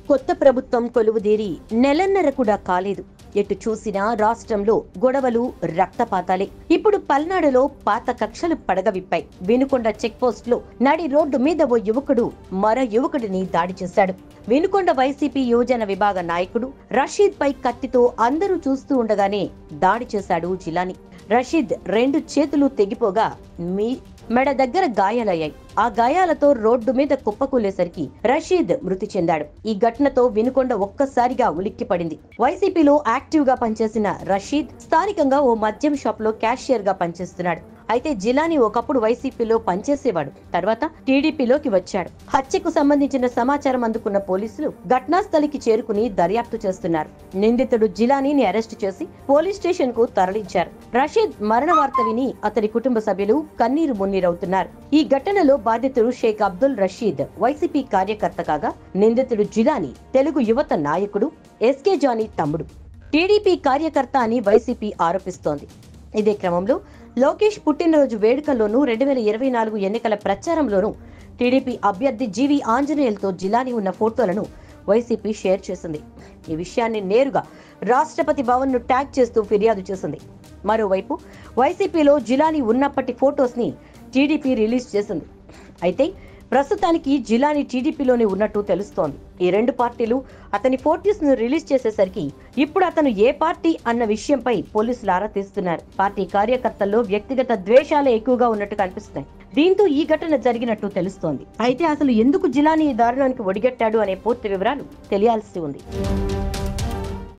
కొత్త ప్రభుత్వం కొలువుదీరి నెలన్నర కూడా కాలేదు ఎటు చూసినా రాష్ట్రంలో గొడవలు రక్తపాతాలే ఇప్పుడు పల్నాడులో పాత కక్షలు పడగవిప్పాయి వినుకొండ చెక్ పోస్ట్ లో నడి రోడ్డు మీద ఓ యువకుడు మరో యువకుడిని దాడి చేశాడు వినుకొండ వైసీపీ యువజన విభాగ నాయకుడు రషీద్ పై కత్తితో అందరూ చూస్తూ ఉండగానే దాడి చేశాడు జిలాని రషీద్ రెండు చేతులు తెగిపోగా మీ మెడ దగ్గర గాయాలయ్యాయి ఆ గాయాలతో రోడ్డు మీద కుప్పకూలేసరికి రషీద్ మృతి చెందాడు ఈ ఘటనతో వినుకొండ ఒక్కసారిగా ఉలిక్కిపడింది వైసీపీలో యాక్టివ్ గా పనిచేసిన రషీద్ స్థానికంగా ఓ మద్యం షాప్ లో క్యాషియర్ గా పనిచేస్తున్నాడు అయితే జిలాని ఒకప్పుడు వైసీపీలో పనిచేసేవాడు తర్వాత టీడీపీలోకి వచ్చాడు హత్యకు సంబంధించిన సమాచారం అందుకున్న పోలీసులు ఘటనా స్థలికి చేరుకుని దర్యాప్తు చేస్తున్నారు నిందితుడు జిలానీని అరెస్టు చేసి పోలీస్ స్టేషన్ కు తరలించారు రషీద్ మరణ వార్త విని అతని కుటుంబ సభ్యులు కన్నీరు మున్నీరవుతున్నారు ఈ ఘటనలో బాధితుడు షేక్ అబ్దుల్ రషీద్ వైసీపీ కార్యకర్త కాగా నిందితుడు జిలాని తెలుగు యువత నాయకుడు ఎస్కే జానీ తమ్ముడు టీడీపీ కార్యకర్త అని వైసీపీ ఆరోపిస్తోంది ఇదే క్రమంలో లోకేష్ పుట్టినరోజు వేడుకల్లోనూ రెండు వేల ఇరవై నాలుగు ఎన్నికల ప్రచారంలోనూ టీడీపీ అభ్యర్థి జీవి ఆంజనేయులతో జిలాని ఉన్న ఫోటోలను వైసీపీ షేర్ చేసింది ఈ విషయాన్ని నేరుగా రాష్ట్రపతి భవన్ ను ట్యాగ్ చేస్తూ ఫిర్యాదు చేసింది మరోవైపు వైసీపీలో జిలాని ఉన్నప్పటి ఫోటోస్ ని టీడీపీ రిలీజ్ చేసింది అయితే ప్రస్తుతానికి జిలాని టీడీపీలోనే ఉన్నట్టు తెలుస్తోంది ఈ రెండు పార్టీలు అతని ఫోటోస్ ను రిలీజ్ చేసేసరికి ఇప్పుడు అతను ఏ పార్టీ అన్న విషయంపై పోలీసులు ఆరా తీస్తున్నారు పార్టీ కార్యకర్తల్లో వ్యక్తిగత ద్వేషాలే ఎక్కువగా ఉన్నట్టు కనిపిస్తున్నాయి దీంతో ఈ ఘటన జరిగినట్టు తెలుస్తోంది అయితే అసలు ఎందుకు జిలాని ఈ దారుణానికి ఒడిగట్టాడు అనే పూర్తి వివరాలు తెలియాల్సి ఉంది